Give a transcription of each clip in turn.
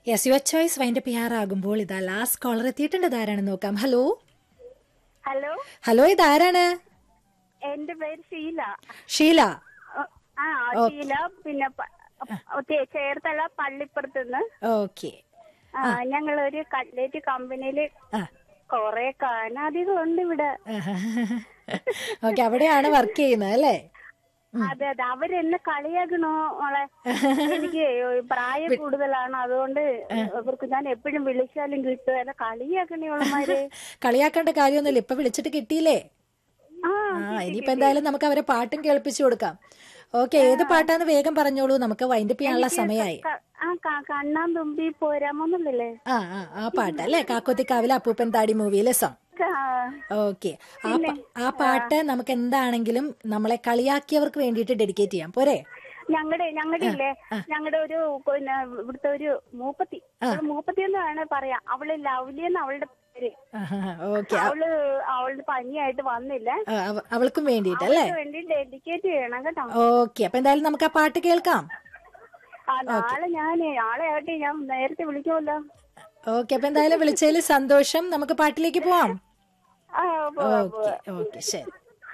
yes your choice wind P R ആകുമ്പോൾ ഇതാ last collar എത്തിയിട്ടുണ്ട് ഇതാരാണെന്ന് നോക്കാം ഹലോ ഹലോ ഹലോ ഇതാരാണ് എന്റെ പേര് ഷീല ഷീല അഹ് ആ ഷീല പിന്നെ പ- ചേ- ചേർത്തല പള്ളിപ്പുറത്തുനിന്ന് ഓക്കെ ആ ഞങ്ങളൊരു കട്ട്ലേറ്റ് കമ്പനിയില് ആ കൊറേ കാനാധികം ഉണ്ട് ഇവിടെ ഓക്കെ അവിടെയാണ് വർക്ക് ചെയ്യുന്നത് അല്ലേ അതെ അതെ അവരെന്നെ കളിയാക്കണോ മോളെ എനിക്ക് പ്രായം കൂടുതലാണ് അതുകൊണ്ട് അവർക്ക് ഞാൻ എപ്പോഴും വിളിച്ചാലും കിട്ടുക കളിയാക്കണേ ഉള്ളമാര് കളിയാക്കേണ്ട കാര്യമൊന്നുമില്ല ഇപ്പൊ വിളിച്ചിട്ട് കിട്ടിയില്ലേ ആ ആ ഇനിയിപ്പോ എന്തായാലും നമുക്ക് അവരെ പാട്ടും കേൾപ്പിച്ചു കൊടുക്കാം ഓക്കെ ഏത് പാട്ടാന്ന് വേഗം പറഞ്ഞോളൂ നമുക്ക് വൈൻഡപ്പ് ചെയ്യാനുള്ള സമയമായി ക- ആ ക- കണ്ണാൻ തുമ്പി പോരാമോന്നുള്ളല്ലേ ആ ആ ആ പാട്ട് അല്ലേ കാക്കോത്തിക്കാവിലെ അപ്പൂപ്പൻ താടി മൂവിയിലെ സോങ് ഓക്കെ ആ പ- ആ പാട്ട് നമുക്ക് എന്താണെങ്കിലും നമ്മളെ കളിയാക്കിയവർക്ക് വേണ്ടിയിട്ട് ഡെഡിക്കേറ്റ് ചെയ്യാം പോരെ ഞങ്ങളുടെ ഞങ്ങളുടെ ഇല്ലേ ഞങ്ങളുടെ ഒരു പിന്നെ ഇവിടുത്തെ ഒരു മൂപ്പത്തി അവള് മൂപ്പത്തി എന്നാണ് പറയാ അവള് ലവ്ലി എന്ന് അവളുടെ പേര് ഓക്കെ അവള് അവളുടെ പനിയായിട്ട് വന്നില്ല അവൾക്കും വേണ്ടിയിട്ട് അല്ലേ അവൾക്ക് വേണ്ടി ഡെഡിക്കേറ്റ് ചെയ്യണം കേട്ടോ ഓക്കെ അപ്പൊ എന്തായാലും നമുക്ക് ആ പാട്ട് കേൾക്കാം ആ നാളെ ഞാൻ നാളെ ആയിട്ട് ഞാൻ നേരത്തെ വിളിക്കുമല്ലോ ഓക്കെ അപ്പൊ എന്തായാലും വിളിച്ചതിൽ സന്തോഷം നമുക്ക് പാട്ടിലേക്ക് പോവാം ആ പോ- ഓക്കെ ഓക്കെ ശരി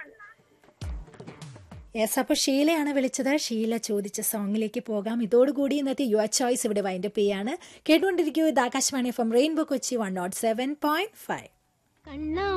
യെസ് അപ്പോൾ ഷീലയാണ് വിളിച്ചത് ഷീല ചോദിച്ച സോങ്ങിലേക്ക് പോകാം ഇതോടുകൂടി ഇന്നത്തെ യുവർ ചോയ്സ് ഇവിടെ വൈൻഡപ്പ് ചെയ്യാണ് കേട്ടുകൊണ്ടിരിക്കൂ ഇത് Akashvani from rainbow Kochi one nought seven point five